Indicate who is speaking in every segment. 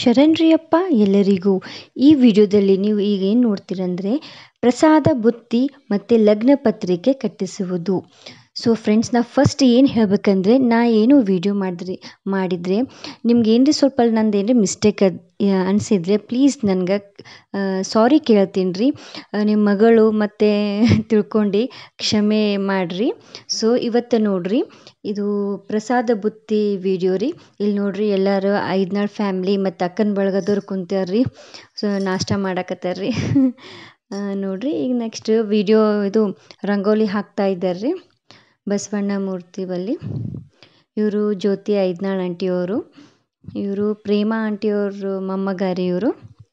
Speaker 1: ಶರಣ್ರಿಯಪ್ಪ ಎಲ್ಲರಿಗೂ ಈ ವಿಡಿಯೋದಲ್ಲಿ ನೀವು ಈಗ ಏನು ನೋಡ್ತೀರಂದರೆ ಪ್ರಸಾದ ಬುತ್ತಿ ಮತ್ತು ಲಗ್ನ ಪತ್ರಿಕೆ ಕಟ್ಟಿಸುವುದು ಸೊ ಫ್ರೆಂಡ್ಸ್ ನಾ ಫಸ್ಟ್ ಏನು ಹೇಳಬೇಕಂದ್ರೆ ನಾ ಏನು ವಿಡಿಯೋ ಮಾಡಿದ್ರಿ ಮಾಡಿದರೆ ನಿಮ್ಗೆ ಏನ್ರಿ ಸ್ವಲ್ಪ ಅಲ್ಲಿ ನಂದು ಏನ್ರಿ ಮಿಸ್ಟೇಕ್ ಅದು ಅನಿಸಿದ್ರೆ ಪ್ಲೀಸ್ ನನ್ಗೆ ಸಾರಿ ಕೇಳ್ತೀನಿ ರೀ ನಿಮ್ಮ ಮಗಳು ಮತ್ತು ತಿಳ್ಕೊಂಡು ಕ್ಷಮೆ ಮಾಡಿರಿ ಸೊ ಇವತ್ತು ನೋಡಿರಿ ಇದು ಪ್ರಸಾದ ಬುತ್ತಿ ವಿಡಿಯೋ ರೀ ಇಲ್ಲಿ ನೋಡಿರಿ ಎಲ್ಲರೂ ಐದ್ನಾಳು ಫ್ಯಾಮ್ಲಿ ಮತ್ತು ಅಕ್ಕನ ಬಳಗದವ್ರು ಕುಂತ್ಯಾರ ರೀ ಸೊ ನಾಷ್ಟ ಮಾಡಕತ್ತಾರ ರೀ ನೋಡಿರಿ ಈಗ ನೆಕ್ಸ್ಟ್ ವಿಡಿಯೋ ಇದು ರಂಗೋಲಿ ಹಾಕ್ತಾ ಇದ್ದಾರೆ ರೀ ಬಸವಣ್ಣ ಮೂರ್ತಿ ಬಲ್ಲಿ ಇವರು ಜ್ಯೋತಿ ಐದ್ನಾಳ್ ಆಂಟಿಯವರು ಇವರು ಪ್ರೇಮಾ ಆಂಟಿಯವರು ಮೊಮ್ಮಗ ರೀ ಇವರು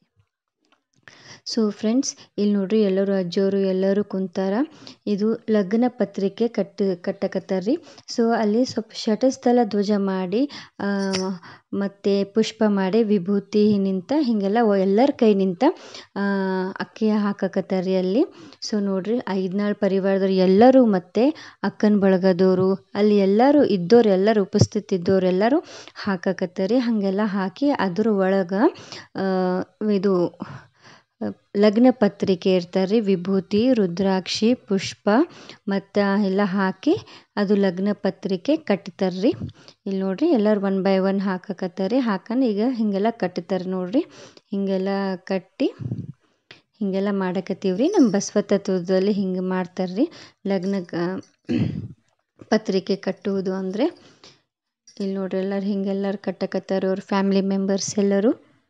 Speaker 1: ಸೊ ಫ್ರೆಂಡ್ಸ್ ಇಲ್ಲಿ ನೋಡ್ರಿ ಎಲ್ಲರೂ ಅಜ್ಜೋರು ಎಲ್ಲರೂ ಕುಂತಾರ ಇದು ಲಗ್ನ ಪತ್ರಿಕೆ ಕಟ್ಟ ಕಟ್ಟಕತ್ತಾರ ರೀ ಸೊ ಅಲ್ಲಿ ಸ್ವಲ್ಪ ಶಟಸ್ಥಲ ಧ್ವಜ ಮಾಡಿ ಮತ್ತು ಪುಷ್ಪ ಮಾಡಿ ವಿಭೂತಿ ನಿಂತ ಹೀಗೆಲ್ಲ ಎಲ್ಲರ ಕೈ ನಿಂತ ಅಕ್ಕಿ ಹಾಕಕತ್ತಾರ ರೀ ಅಲ್ಲಿ ಸೊ ನೋಡ್ರಿ ಐದ್ನಾಳು ಪರಿವಾರದವ್ರು ಎಲ್ಲರೂ ಮತ್ತು ಅಕ್ಕನ ಬಳಗದವರು ಅಲ್ಲಿ ಎಲ್ಲರೂ ಇದ್ದವ್ರು ಎಲ್ಲರೂ ಉಪಸ್ಥಿತಿ ಇದ್ದವ್ರು ಎಲ್ಲರೂ ಹಾಕಕತ್ತಾರ ರೀ ಹಾಗೆಲ್ಲ ಹಾಕಿ ಅದ್ರ ಒಳಗೆ ಇದು ಲಗ್ನ ಪತ್ರಿಕೆ ಇರ್ತಾರೆ ರೀ ವಿಭೂತಿ ರುದ್ರಾಕ್ಷಿ ಪುಷ್ಪ ಮತ್ತು ಎಲ್ಲ ಹಾಕಿ ಅದು ಲಗ್ನ ಪತ್ರಿಕೆ ಕಟ್ತಾರೆ ರೀ ಇಲ್ಲಿ ನೋಡಿರಿ ಎಲ್ಲರೂ ಒನ್ ಬೈ ಒನ್ ಹಾಕಕತ್ತಾರೆ ರೀ ಹಾಕಂಡು ಈಗ ಹೀಗೆಲ್ಲ ಕಟ್ತಾರೆ ನೋಡಿರಿ ಹೀಗೆಲ್ಲ ಕಟ್ಟಿ ಹೀಗೆಲ್ಲ ಮಾಡಕತ್ತೀವಿ ರೀ ನಮ್ಮ ಬಸವ ತತ್ವದಲ್ಲಿ ಹಿಂಗೆ ಮಾಡ್ತಾರೆ ರೀ ಲಗ್ನ ಪತ್ರಿಕೆ ಕಟ್ಟುವುದು ಅಂದರೆ ಇಲ್ಲಿ ನೋಡ್ರಿ ಎಲ್ಲರೂ ಹಿಂಗೆಲ್ಲರೂ ಕಟ್ಟಕತ್ತಾರೆ ಅವ್ರ ಫ್ಯಾಮ್ಲಿ ಮೆಂಬರ್ಸ್ ಎಲ್ಲರೂ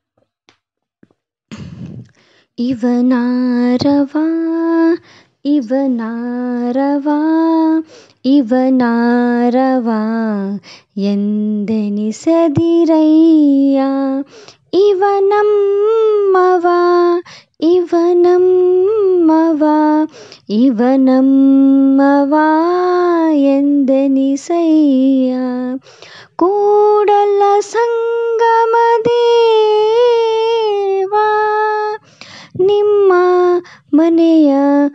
Speaker 1: ಇವನಾರವಾ ಇವನಾರವಾ ಇವನಾರವಾ ಎಂದೆನಿಸದಿರಯ್ಯ ಇವನಮ್ಮವ ಇವನಮ್ಮವ ಇವನಮ್ಮವ ಎಂದೆನಿಸಯ್ಯ ಕೂಡಲ ಸಂಗಮ ದೇವಾ ನಿಮ್ಮ ಮನೆಯ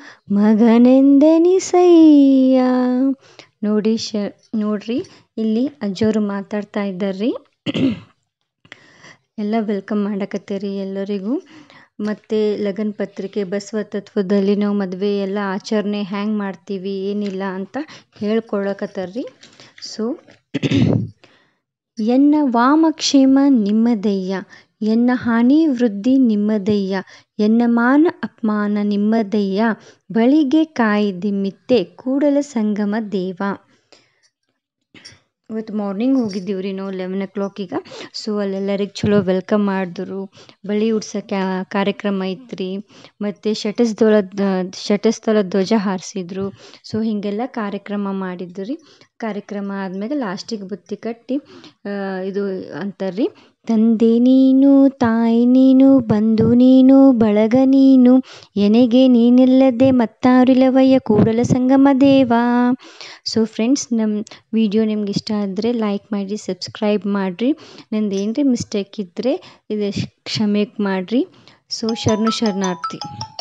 Speaker 1: ಮಗನೆಂದೆನಿಸಯ್ಯ ನೋಡಿ ಶ ನೋಡ್ರಿ ಇಲ್ಲಿ ಅಜ್ಜೋರು ಮಾತಾಡ್ತಾ ಇದ್ದಾರ್ರಿ ಎಲ್ಲ ವೆಲ್ಕಮ್ ಮಾಡಕತ್ತೀರಿ ಎಲ್ಲರಿಗೂ ಮತ್ತು ಲಗನ್ ಪತ್ರಿಕೆ ಬಸವ ತತ್ವದಲ್ಲಿ ನಾವು ಮದುವೆ ಎಲ್ಲ ಆಚರಣೆ ಹ್ಯಾಂಗೆ ಮಾಡ್ತೀವಿ ಏನಿಲ್ಲ ಅಂತ ಹೇಳ್ಕೊಳಕತ್ತಾರ್ರಿ ಸೊ ಎನ್ನ ವಾಮಕ್ಷೇಮ ನಿಮ್ಮದಯ್ಯ ಎನ್ನ ಹಾನಿ ವೃದ್ಧಿ ನಿಮ್ಮದಯ್ಯ ಎನ್ನ ಮಾನ ಅಪಮಾನ ನಿಮ್ಮದಯ್ಯ ಬಳಿಗೆ ಕಾಯ್ದಿಮಿತ್ತೆ ಕೂಡಲ ಸಂಗಮ ದೇವ ಇವತ್ತು ಮಾರ್ನಿಂಗ್ ಹೋಗಿದ್ದೀವಿ ರೀ ನಾವು ಲೆವೆನ್ ಓ ಕ್ಲಾಕಿಗೆ ಸೊ ಅಲ್ಲೆಲ್ಲರಿಗೆ ಚಲೋ ವೆಲ್ಕಮ್ ಮಾಡಿದ್ರು ಬಳಿ ಉಡ್ಸೋ ಕ್ಯಾ ಕಾರ್ಯಕ್ರಮ ಐತ್ರಿ ಮತ್ತು ಶಟಸ್ಥಳ ಶಟಸ್ಥಲ ಧ್ವಜ ಹಾರಿಸಿದ್ರು ಸೊ ಹೀಗೆಲ್ಲ ಕಾರ್ಯಕ್ರಮ ಮಾಡಿದ್ದು ರೀ ಕಾರ್ಯಕ್ರಮ ಆದಮೇಲೆ ಲಾಸ್ಟಿಗೆ ಬುತ್ತಿ ಕಟ್ಟಿ ಇದು ಅಂತಾರೆ ರೀ ತಂದೆ ನೀನು ತಾಯಿ ನೀನು ಬಂಧು ನೀನು ಬಳಗ ನೀನು ಎನೆಗೆ ನೀನಿಲ್ಲದೆ ಮತ್ತಾರಿಲ್ಲವಯ್ಯ ಕೂಡಲ ಸಂಗಮ ದೇವ ಸೊ ಫ್ರೆಂಡ್ಸ್ ನಮ್ಮ ವಿಡಿಯೋ ನಿಮ್ಗೆ ಇಷ್ಟ ಆದರೆ ಲೈಕ್ ಮಾಡಿರಿ ಸಬ್ಸ್ಕ್ರೈಬ್ ಮಾಡಿರಿ ನಂದು ಏನರಿ ಮಿಸ್ಟೇಕ್ ಇದ್ದರೆ ಇದು ಕ್ಷಮೆ ಮಾಡಿರಿ ಸೊ ಶರಣು ಶರಣಾರ್ಥಿ